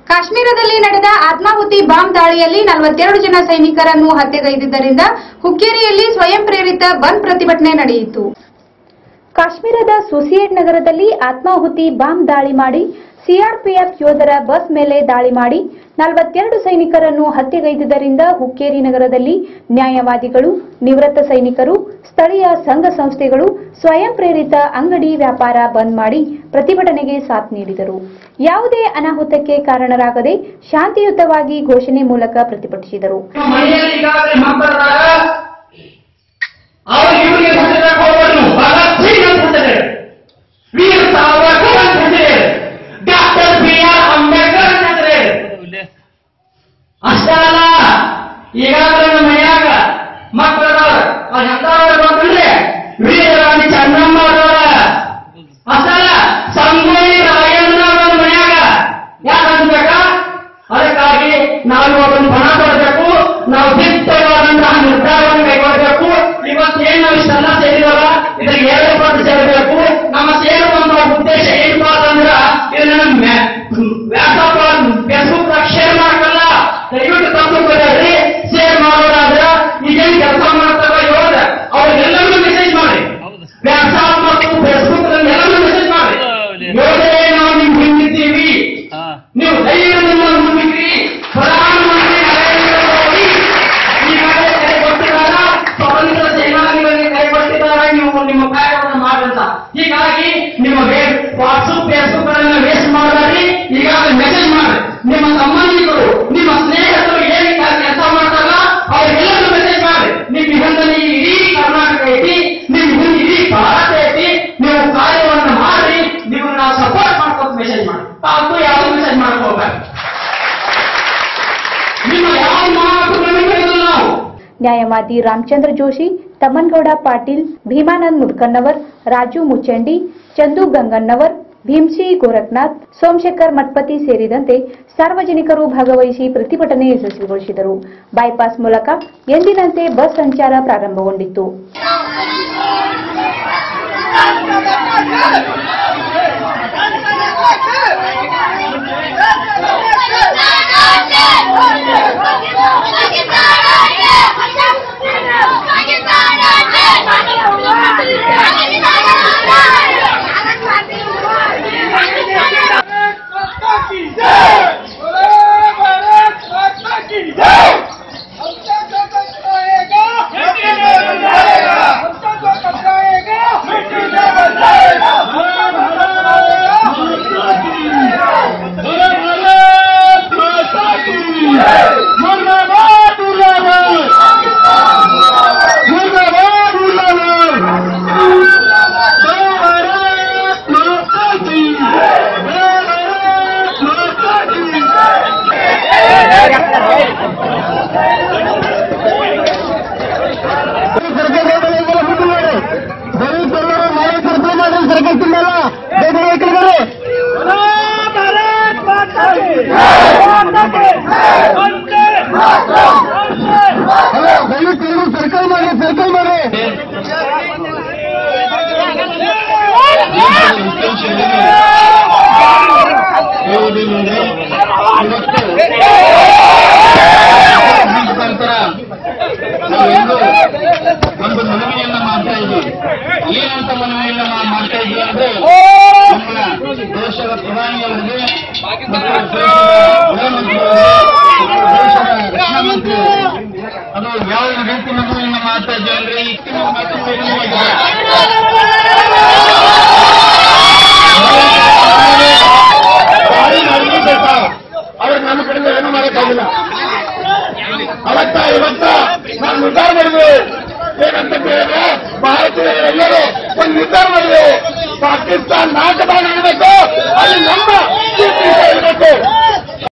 ಕಾಶ್ಮೀರದಲ್ಲಿ ನಡೆದ ಆತ್ಮಾಹುತಿ ಬಾಂಬ್ ದಾಳಿಯಲ್ಲಿ ನಲವತ್ತೆರಡು ಜನ ಸೈನಿಕರನ್ನು ಹತ್ಯೆಗೈದಿದ್ದರಿಂದ ಹುಕ್ಕೇರಿಯಲ್ಲಿ ಸ್ವಯಂ ಪ್ರೇರಿತ ಬಂದ್ ಪ್ರತಿಭಟನೆ ನಡೆಯಿತು ಕಾಶ್ಮೀರದ ಸುಸಿಯೇಟ್ ನಗರದಲ್ಲಿ ಆತ್ಮಾಹುತಿ ಬಾಂಬ್ ದಾಳಿ ಮಾಡಿ ಸಿಆರ್ಪಿಎಫ್ ಯೋಧರ ಬಸ್ ಮೇಲೆ ದಾಳಿ ಮಾಡಿ ನಲವತ್ತೆರಡು ಸೈನಿಕರನ್ನು ಹತ್ಯೆಗೈದಿದ್ದರಿಂದ ಹುಕ್ಕೇರಿ ನಗರದಲ್ಲಿ ನ್ಯಾಯವಾದಿಗಳು ನಿವೃತ್ತ ಸೈನಿಕರು ಸ್ಥಳೀಯ ಸಂಘ ಸಂಸ್ಥೆಗಳು ಸ್ವಯಂ ಪ್ರೇರಿತ ಅಂಗಡಿ ವ್ಯಾಪಾರ ಬಂದ್ ಮಾಡಿ ಪ್ರತಿಭಟನೆಗೆ ಸಾಥ್ ನೀಡಿದರು ಯಾವುದೇ ಅನಾಹುತಕ್ಕೆ ಕಾರಣರಾಗದೆ ಶಾಂತಿಯುತವಾಗಿ ಘೋಷಣೆ ಮೂಲಕ ಪ್ರತಿಭಟಿಸಿದರು ಮನೆಯಲ್ಲಿ ಈಗಾಗಲೇ ಮಕ್ಕಳಿದ್ದಾರೆ ಅವ್ರು ಇವರಿಗೆ ಹೆಸರು ಹೋಗ್ಬಾರ್ದು ಭಗತ್ ಸಿಂಗ್ ಅಂತ ಹೆಸರು ವೀರ ಸಾವರ್ಕರ್ ಅಂತ ಹೆಸರು ಡಾಕ್ಟರ್ ಬಿ ಆರ್ ಅಂಬೇಡ್ಕರ್ ಅಂತ ಹೆಸರು ಅಷ್ಟೇ ಅಲ್ಲ ಈಗಾಗಲೇ ನಮ್ಮ ಮನ್ಯಾಗ ಮಕ್ಕಳದವ್ರ ಎಂತವ್ರ ಗೊತ್ತಂದ್ರೆ ವೀರರಾಣಿ ಚಂದ್ರಮ್ಮ ಅವರವ್ರ ಅಷ್ಟೇ ಅಲ್ಲ ಸಂಗೊಳ್ಳಿ ರಾಯಣ್ಣ ಅವರ ಮನ್ಯಾಗ ಯಾಕೆ ಅನ್ಬೇಕಾ ಅದಕ್ಕಾಗಿ ನಾವು ಇವತ್ತೊಂದು ಹಣ ಕೊಡಬೇಕು ನಾವು ದಿಟ್ಟವಾದಂತಹ ನಿರ್ಧಾರವನ್ನು ಕೈಗೊಳ್ಳಬೇಕು ಇವತ್ತೇನು ನಾವು ಇಷ್ಟೆಲ್ಲ ಸೇರಿದಲ್ಲ ಇದಕ್ಕೆ ಎರಡು ಪಟ್ಟು ಸೇರಬೇಕು ನಮ್ಮ ಸೇರುವಂತಹ ಉದ್ದೇಶ ಏನಪ್ಪಾ ಅಂತಂದ್ರ ಇದನ್ನ ವ್ಯಾಪಾರ ಫೇಸ್ಬುಕ್ ಶೇರ್ ಮಾಡಲ್ಲ ದಯವಿಟ್ಟು ತಪ್ಪು ಬರಲಿ ಶೇರ್ ಮಾಡೋದಾದ್ರ ಈಗೇನು ಕೆಲಸ ಮಾಡ್ತಾರ ಯೋಧ ಅವ್ರಿಗೆಲ್ಲರಿಗೂ ಮೆಸೇಜ್ ಮಾಡಿ ವ್ಯಾಟ್ಸಾಪ್ ಮತ್ತು ಫೇಸ್ಬುಕ್ ಎಲ್ಲರಿಗೂ ಮೆಸೇಜ್ ಮಾಡಿ ಯೋಧರೇ ನಾವು ನಿಮ್ಗೆ ಹಿಂದಿದ್ದೀವಿ ನೀವು ಧೈರ್ಯದಿಂದ ಮುಂದಿದ್ರಿ ಪ್ರಧಾನಮಂತ್ರಿ ನರೇಂದ್ರ ಮೋದಿ ಈಗಾಗಲೇ ಕರೆ ಕೊಟ್ಟಿದ್ದಾರ ಸ್ವಾತಂತ್ರ್ಯ ಸೇನಾನಿಗಳಿಗೆ ಕರೆ ಕೊಟ್ಟಿದ್ದಾರೆ ನೀವು ನಿಮ್ಮ ಕಾರ್ಯವನ್ನು ಮಾಡಂತ ಹೀಗಾಗಿ ನಿಮ್ಮ ವಾಟ್ಸಪ್ ಫೇಸ್ಬುಕ್ ಗಳನ್ನ ವೇಸ್ಟ್ ಮಾಡಬೇಡಿ ಈಗಾಗಲೇ ಮೆಸೇಜ್ ಮಾಡಿ ನಿಮ್ಮ ಸಂಬಂಧಿಕರು ನಿಮ್ಮ ಸ್ನೇಹಿತರು ಏನು ಕೆಲಸ ಮಾಡ್ತಾರಲ್ಲ ಅವ್ರಿಗೆಲ್ಲರೂ ಮೆಸೇಜ್ ಮಾಡಿ ನಿಮ್ ಹಿಂದೆ ಇಡೀ ಕರ್ನಾಟಕ ಐತಿ ನಿಮ್ ಹಿಂದೆ ಇಡೀ ಭಾರತ ಐತಿ ನೀವು ಕಾರ್ಯವನ್ನು ಮಾಡಿ ನೀವು ನಾವು ಸಪೋರ್ಟ್ ಮಾಡ್ಕೊತ ಮೆಸೇಜ್ ಮಾಡಿ ತಾವು ಯಾವ್ದು ಮೆಸೇಜ್ ಮಾಡ್ಕೋಬೇಕು ನಿಮ್ಮ ಯಾವ ಮಾತು ನಾವು ನ್ಯಾಯವಾದಿ ರಾಮಚಂದ್ರ ಜೋಶಿ ತಮ್ಮನಗೌಡ ಪಾಟೀಲ್ ಭೀಮಾನಂದ್ ಮುಡ್ಕನ್ನವರ್ ರಾಜು ಮುಚ್ಚಂಡಿ ಚಂದು ಗಂಗನ್ನವರ್ ಭೀಮ್ಸಿ ಗೋರಖ್ನಾಥ್ ಸೋಮಶೇಖರ್ ಮಠಪತಿ ಸೇರಿದಂತೆ ಸಾರ್ವಜನಿಕರು ಭಾಗವಹಿಸಿ ಪ್ರತಿಭಟನೆ ಯಶಸ್ವಿಗೊಳಿಸಿದರು ಬೈಪಾಸ್ ಮೂಲಕ ಎಂದಿನಂತೆ ಬಸ್ ಸಂಚಾರ ಪ್ರಾರಂಭಗೊಂಡಿತ್ತು ಸರ್ಕಲ್ ಮಾಡಿ ಸರ್ಕಲ್ ಮಾಡಿ ನಂತರ ನಾವೆಲ್ಲರೂ ಒಂದು ಮನವಿಯನ್ನ ಮಾಡ್ತಾ ಇದ್ದೀವಿ ಏನಂತ ಮನವಿಯನ್ನ ನಾವು ಮಾಡ್ತಾ ಇದ್ದೀವಿ ಅಂದ್ರೆ ನಮ್ಮ ದೇಶದ ಪ್ರಧಾನಿಯವರಿಗೆ ಮತ್ತು ದೇಶದ ಗೃಹಮಂತ್ರಿಯವರಿಗೆ ದೇಶದ ರಕ್ಷಣಾ ಮಂತ್ರಿ ಅದು ಯಾವ ರೀತಿ ಮನವಿಯನ್ನ ಮಾಡ್ತಾ ಇದ್ದೀವಿ ಅಂದ್ರೆ ಇತ್ತಿನ ಮಾತು ಅವ್ರು ನಮ್ಮ ಕಡೆಯಿಂದ ಏನು ಮಾಡೋಕ್ಕಾಗಿಲ್ಲ ಅವತ್ತ ಇವತ್ತ ನಾವು ನಿರ್ಧಾರ ಮಾಡಿದ್ವಿ ಏನಂತ ಕೇಳಿದ್ರೆ ಭಾರತೀಯ ಎಲ್ಲರೂ ಒಂದು ನಿರ್ಧಾರ ಮಾಡಿದ್ವಿ ಪಾಕಿಸ್ತಾನ ನಾಟ